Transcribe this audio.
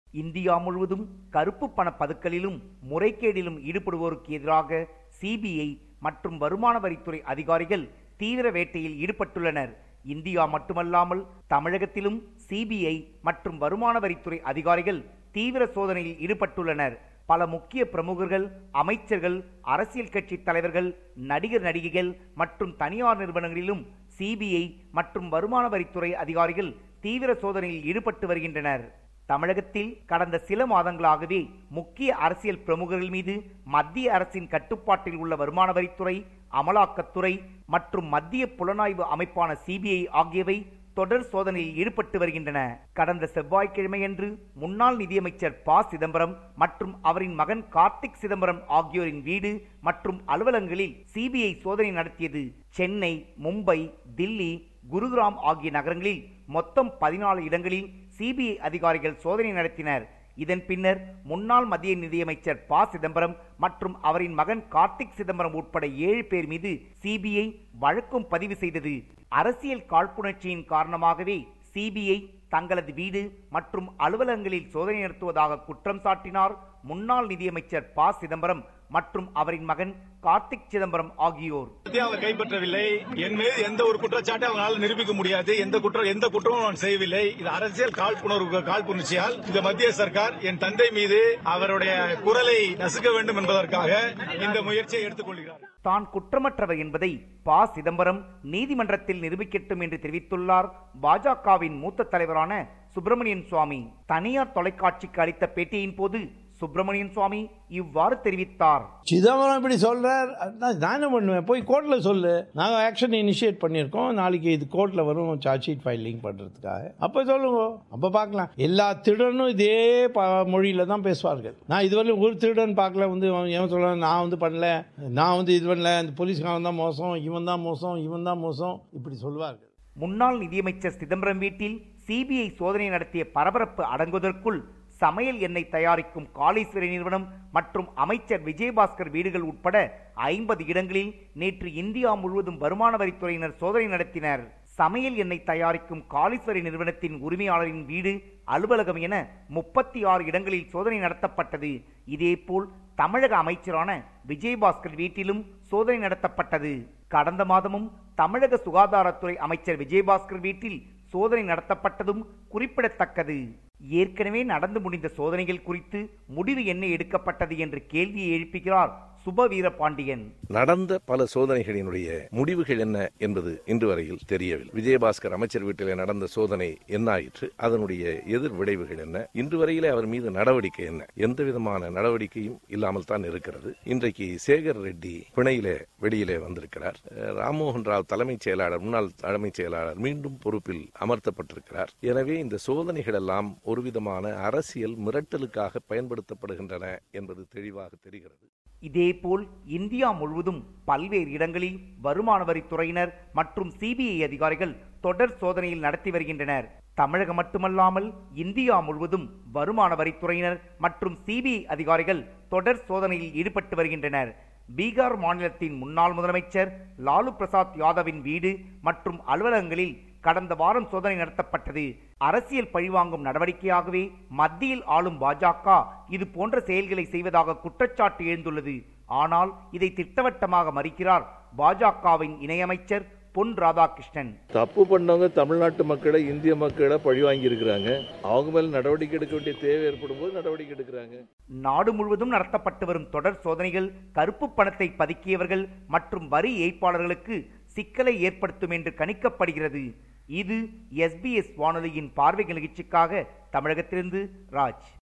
India முழுவதும் கருப்பு பண பதுக்கலிலும் முறைகேடிலும் ஈடுபடுவோருக்கு எதிராக சிபிஐ மற்றும் வருமான வரித்துறை அதிகாரிகள் தீவிர வேட்டையில் ஈடுபட்டுள்ளனர் இந்தியா மட்டுமல்லாமல் தமிழகத்திலும் சிபிஐ மற்றும் வருமான வரித்துறை அதிகாரிகள் தீவிர சோதனையில் ஈடுபட்டுள்ளனர் பல முக்கிய பிரமுகர்கள் அமைச்சர்கள் அரசியல் கட்சி தலைவர்கள் நடிகர் நடிகைகள் மற்றும் தனியார் நிறுவனங்களிலும் சிபிஐ மற்றும் வருமான வரித்துறை அதிகாரிகள் தீவிர சோதனையில் ஈடுபட்டு வருகின்றனர் தமிழகத்தில் கடந்த சில மாதங்களாகவே முக்கிய அரசியல் பிரமுகர்கள் மீது மத்திய அரசின் கட்டுப்பாட்டில் உள்ள வருமான வரித்துறை அமலாக்கத்துறை மற்றும் மத்திய புலனாய்வு அமைப்பான சிபிஐ ஆகியவை தொடர் சோதனையில் ஈடுபட்டு வருகின்றன கடந்த செவ்வாய்க்கிழமையன்று முன்னாள் நிதியமைச்சர் ப சிதம்பரம் மற்றும் அவரின் மகன் கார்த்திக் சிதம்பரம் ஆகியோரின் வீடு மற்றும் அலுவலகங்களில் சிபிஐ சோதனை நடத்தியது சென்னை மும்பை தில்லி குருகிராம் ஆகிய நகரங்களில் மொத்தம் பதினாலு இடங்களில் சிபிஐ அதிகாரிகள் சோதனை நடத்தினர் இதன் பின்னர் முன்னாள் மத்திய நிதியமைச்சர் ப சிதம்பரம் மற்றும் அவரின் மகன் கார்த்திக் சிதம்பரம் உட்பட ஏழு பேர் மீது சிபிஐ வழக்கும் பதிவு செய்தது அரசியல் காழ்ப்புணர்ச்சியின் காரணமாகவே சிபிஐ தங்களது வீடு மற்றும் அலுவலகங்களில் சோதனை நடத்துவதாக குற்றம் சாட்டினார் முன்னாள் நிதியமைச்சர் ப சிதம்பரம் மற்றும் அவரின் மகன் கார்த்திக் சிதம்பரம் ஆகியோர் அவர் கைப்பற்றவில்லை என் மீது எந்த ஒரு குற்றச்சாட்டை அவங்களால நிரூபிக்க முடியாது எந்த குற்றம் எந்த குற்றமும் நான் செய்யவில்லை இது அரசியல் காழ்ப்புணர்வு காழ்ப்புணர்ச்சியால் இந்த மத்திய சர்க்கார் என் தந்தை மீது அவருடைய குரலை நசுக்க வேண்டும் என்பதற்காக இந்த முயற்சியை எடுத்துக்கொள்கிறார் தான் குற்றமற்றவர் என்பதை ப சிதம்பரம் நீதிமன்றத்தில் நிரூபிக்கட்டும் என்று தெரிவித்துள்ளார் பாஜகவின் மூத்த தலைவரான சுப்பிரமணியன் சுவாமி தனியார் தொலைக்காட்சிக்கு அளித்த பேட்டியின் போது சுப்பிரமணியன் சுவாமி இவ்வாறு தெரிவித்தார் சிதம்பரம் இப்படி சொல்றார் அதான் நான் என்ன பண்ணுவேன் போய் கோர்ட்ல சொல்லு நாங்க ஆக்ஷன் இனிஷியேட் பண்ணியிருக்கோம் நாளைக்கு இது கோர்ட்ல வரும் சார்ஜ் ஷீட் ஃபைலிங் பண்றதுக்காக அப்ப சொல்லுங்க அப்ப பார்க்கலாம் எல்லா திருடனும் இதே ப- மொழியில தான் பேசுவார்கள் நான் இதுவரை ஒரு திருடன் பார்க்கல வந்து அவன் எவன் சொல்ல நான் வந்து பண்ணல நான் வந்து இது பண்ணல இந்த போலீஸ்காரன் தான் மோசம் இவன் தான் மோசம் இவன் தான் மோசம் இப்படி சொல்வார்கள் முன்னாள் நிதியமைச்சர் சிதம்பரம் வீட்டில் சிபிஐ சோதனை நடத்திய பரபரப்பு அடங்குவதற்குள் சமையல் எண்ணெய் தயாரிக்கும் காளீஸ்வரி நிறுவனம் மற்றும் அமைச்சர் விஜயபாஸ்கர் வீடுகள் உட்பட ஐம்பது இடங்களில் நேற்று இந்தியா முழுவதும் வருமான வரித்துறையினர் சோதனை நடத்தினர் சமையல் எண்ணெய் தயாரிக்கும் காளீஸ்வரி நிறுவனத்தின் உரிமையாளரின் வீடு அலுவலகம் என முப்பத்தி ஆறு இடங்களில் சோதனை நடத்தப்பட்டது இதேபோல் தமிழக அமைச்சரான விஜயபாஸ்கர் வீட்டிலும் சோதனை நடத்தப்பட்டது கடந்த மாதமும் தமிழக சுகாதாரத்துறை அமைச்சர் விஜயபாஸ்கர் வீட்டில் சோதனை நடத்தப்பட்டதும் குறிப்பிடத்தக்கது ஏற்கனவே நடந்து முடிந்த சோதனைகள் குறித்து முடிவு என்ன எடுக்கப்பட்டது என்று கேள்வியை எழுப்புகிறார் சுப வீரபாண்டியன் நடந்த பல சோதனைகளினுடைய முடிவுகள் என்ன என்பது இன்று வரையில் தெரியவில்லை விஜயபாஸ்கர் அமைச்சர் வீட்டிலே நடந்த சோதனை என்ன ஆயிற்று அதனுடைய எதிர் விளைவுகள் என்ன இன்று வரையிலே அவர் மீது நடவடிக்கை என்ன எந்த விதமான நடவடிக்கையும் இல்லாமல் தான் இருக்கிறது இன்றைக்கு சேகர் ரெட்டி பிணையிலே வெளியிலே வந்திருக்கிறார் அஹ், ராம்மோகன் ராவ் தலைமைச் செயலாளர் முன்னாள் தலைமைச் செயலாளர் மீண்டும் பொறுப்பில் அமர்த்தப்பட்டிருக்கிறார் எனவே இந்த சோதனைகள் எல்லாம் ஒரு விதமான அரசியல் மிரட்டலுக்காக பயன்படுத்தப்படுகின்றன என்பது தெளிவாக தெரிகிறது இதேபோல் இந்தியா முழுவதும் பல்வேறு இடங்களில் வருமான வரித்துறையினர் மற்றும் சிபிஐ அதிகாரிகள் தொடர் சோதனையில் நடத்தி வருகின்றனர் தமிழகம் மட்டுமல்லாமல் இந்தியா முழுவதும் வருமான வரித்துறையினர் மற்றும் சிபிஐ அதிகாரிகள் தொடர் சோதனையில் ஈடுபட்டு வருகின்றனர் பீகார் மாநிலத்தின் முன்னாள் முதலமைச்சர் லாலு பிரசாத் யாதவின் வீடு மற்றும் அலுவலகங்களில் கடந்த வாரம் சோதனை நடத்தப்பட்டது அரசியல் பழிவாங்கும் நடவடிக்கையாகவே மத்தியில் ஆளும் பாஜக இது போன்ற செயல்களை செய்வதாக குற்றச்சாட்டு எழுந்துள்ளது ஆனால் இதை திட்டவட்டமாக மறுக்கிறார் பாஜகவின் இணையமைச்சர் பொன் ராதாகிருஷ்ணன் தப்பு பண்ணவங்க தமிழ்நாட்டு மக்களை இந்திய மக்களை பழி வாங்கி இருக்கிறாங்க அவங்க மேல நடவடிக்கை எடுக்க வேண்டிய தேவை ஏற்படும் போது நடவடிக்கை எடுக்கிறாங்க நாடு முழுவதும் நடத்தப்பட்டு வரும் தொடர் சோதனைகள் கருப்பு பணத்தை பதுக்கியவர்கள் மற்றும் வரி ஏய்ப்பாளர்களுக்கு சிக்கலை ஏற்படுத்தும் என்று கணிக்கப்படுகிறது இது எஸ்பிஎஸ் வானொலியின் பார்வை நிகழ்ச்சிக்காக தமிழகத்திலிருந்து ராஜ்